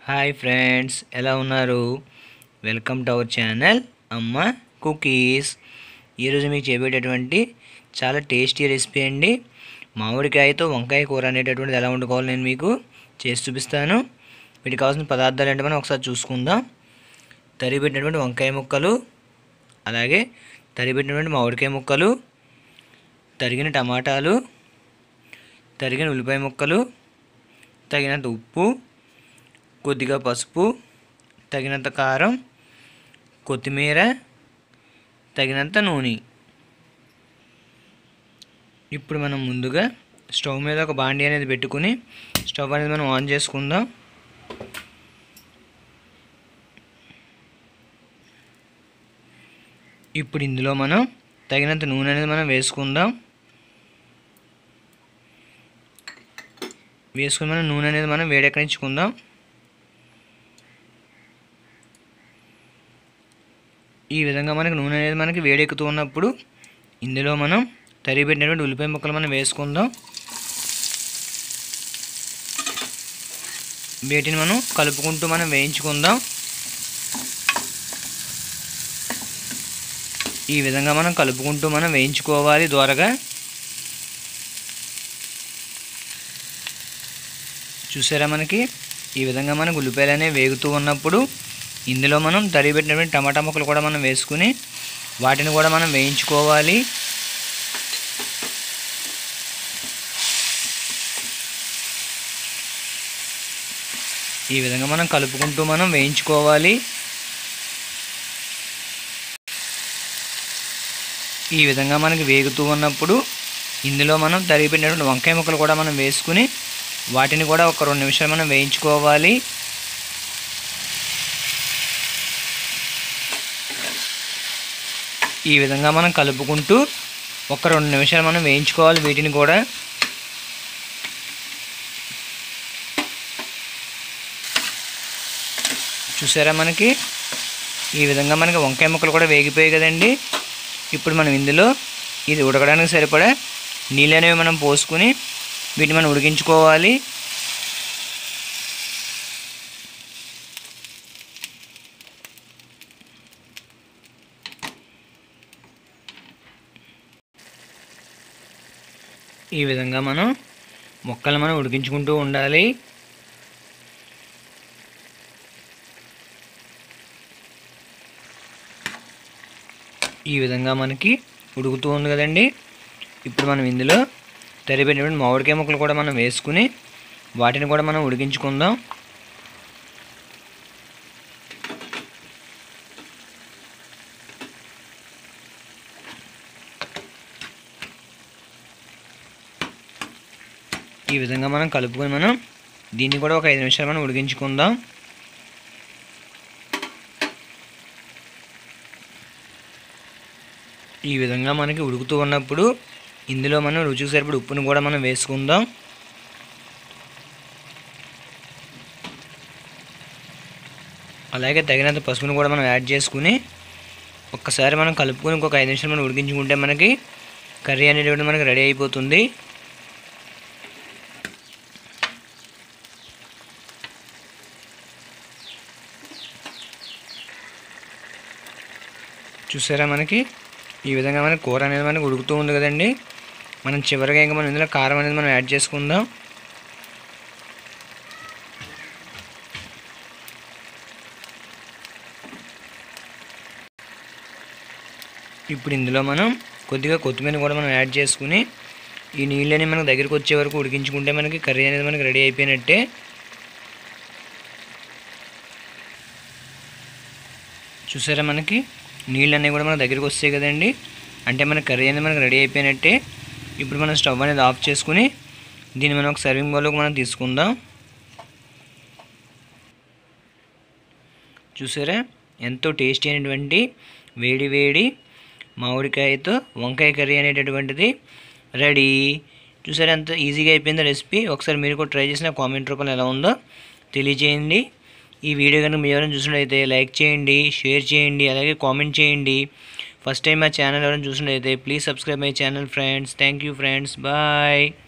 hi friends ఎలా ఉన్నారు welcome to our channel అమ్మ కుకీస్ ఈరోజు మీకు చేపేటటువంటి చాలా టేస్టీ రెసిపీ అండి మామిడికాయతో వంకాయ కూర అనేటటువంటిది ఎలా వండుకోవాలో నేను మీకు చేసి చూపిస్తాను వీటికి కావాల్సిన పదార్థాలు ఏంటో మనం ఒకసారి చూసుకుందాం తరిగిపెట్టినటువంటి వంకాయ ముక్కలు అలాగే తరిగిపెట్టినటువంటి మామిడికాయ ముక్కలు తరిగిన టమాటాలు తరిగిన ఉల్లిపాయ ముక్కలు తగినంత ఉప్పు కొద్దిగా పసుపు తగినంత కారం కొత్తిమీర తగినంత నూనె ఇప్పుడు మనం ముందుగా స్టవ్ మీద ఒక బాండీ అనేది పెట్టుకుని స్టవ్ అనేది మనం ఆన్ చేసుకుందాం ఇప్పుడు ఇందులో మనం తగినంత నూనె అనేది మనం వేసుకుందాం వేసుకుని మనం నూనె అనేది మనం వేడెక్కనిచ్చుకుందాం ఈ విధంగా మనకి నూనె అనేది మనకి వేడెక్కుతూ ఉన్నప్పుడు ఇందులో మనం తరిగిపెట్టినటువంటి ఉల్లిపాయ ముక్కలు మనం వేసుకుందాం వీటిని మనం కలుపుకుంటూ మనం వేయించుకుందాం ఈ విధంగా మనం కలుపుకుంటూ మనం వేయించుకోవాలి ద్వారగా చూసారా మనకి ఈ విధంగా మనకు ఉల్లిపాయలు అనేవి వేగుతూ ఉన్నప్పుడు ఇందులో మనం తరిగిపెట్టినటువంటి టమాటా ముక్కలు కూడా మనం వేసుకుని వాటిని కూడా మనం వేయించుకోవాలి ఈ విధంగా మనం కలుపుకుంటూ మనం వేయించుకోవాలి ఈ విధంగా మనకి వేగుతూ ఉన్నప్పుడు ఇందులో మనం తరిగిపెట్టినటువంటి వంకాయ ముక్కలు కూడా మనం వేసుకుని వాటిని కూడా ఒక రెండు నిమిషాలు మనం వేయించుకోవాలి ఈ విధంగా మనం కలుపుకుంటూ ఒక రెండు నిమిషాలు మనం వేయించుకోవాలి వీటిని కూడా చూసారా మనకి ఈ విధంగా మనకి వంకాయ ముక్కలు కూడా వేగిపోయాయి కదండి ఇప్పుడు మనం ఇందులో ఇది ఉడకడానికి సరిపడా నీళ్ళు అనేవి మనం పోసుకుని వీటిని మనం ఉడికించుకోవాలి ఈ విధంగా మనం మొక్కలు మనం ఉడికించుకుంటూ ఉండాలి ఈ విధంగా మనకి ఉడుకుతూ ఉంది కదండి ఇప్పుడు మనం ఇందులో తరిపెట్టినటువంటి మామిడికాయ ముక్కలు కూడా మనం వేసుకుని వాటిని కూడా మనం ఉడికించుకుందాం ఈ విధంగా మనం కలుపుకొని మనం దీన్ని కూడా ఒక ఐదు నిమిషాలు మనం ఉడికించుకుందాం ఈ విధంగా మనకి ఉడుకుతూ ఉన్నప్పుడు ఇందులో మనం రుచికి సరిపడి ఉప్పును కూడా మనం వేసుకుందాం అలాగే తగినంత పసుపును కూడా మనం యాడ్ చేసుకుని ఒక్కసారి మనం కలుపుకొని ఇంకొక ఐదు నిమిషాలు మనం ఉడికించుకుంటే మనకి కర్రీ అనేటువంటి మనకి రెడీ అయిపోతుంది చూసారా మనకి ఈ విధంగా మనకి కూర అనేది మనకి ఉడుకుతూ ఉంది కదండి మనం చివరిగా ఇంకా మనం ఇందులో కారం అనేది మనం యాడ్ చేసుకుందాం ఇప్పుడు ఇందులో మనం కొద్దిగా కొత్తిమీర కూడా మనం యాడ్ చేసుకుని ఈ నీళ్ళని మనకు దగ్గరికి వచ్చే వరకు ఉడికించుకుంటే మనకి కర్రీ అనేది మనకి రెడీ అయిపోయినట్టే చూసారా మనకి నీళ్ళు అనేవి కూడా మన దగ్గరికి వస్తాయి కదండి అంటే మన కర్రీ అనేది మనకు రెడీ అయిపోయినట్టే ఇప్పుడు మనం స్టవ్ అనేది ఆఫ్ చేసుకుని దీన్ని మనం ఒక సర్వింగ్ బౌల్లోకి మనం తీసుకుందాం చూసారా ఎంతో టేస్టీ అయినటువంటి వేడి వేడి మామిడికాయతో వంకాయ కర్రీ అనేటటువంటిది రెడీ చూసారా ఎంత ఈజీగా అయిపోయిందో రెసిపీ ఒకసారి మీరు కూడా ట్రై చేసిన కామెంట్ రూపంలో ఎలా ఉందో తెలియజేయండి ఈ వీడియో కనుక మీరు ఎవరైనా చూసినట్లయితే లైక్ చేయండి షేర్ చేయండి అలాగే కామెంట్ చేయండి ఫస్ట్ టైం మా ఛానల్ ఎవరైనా చూసినట్లయితే please subscribe my channel friends thank you friends bye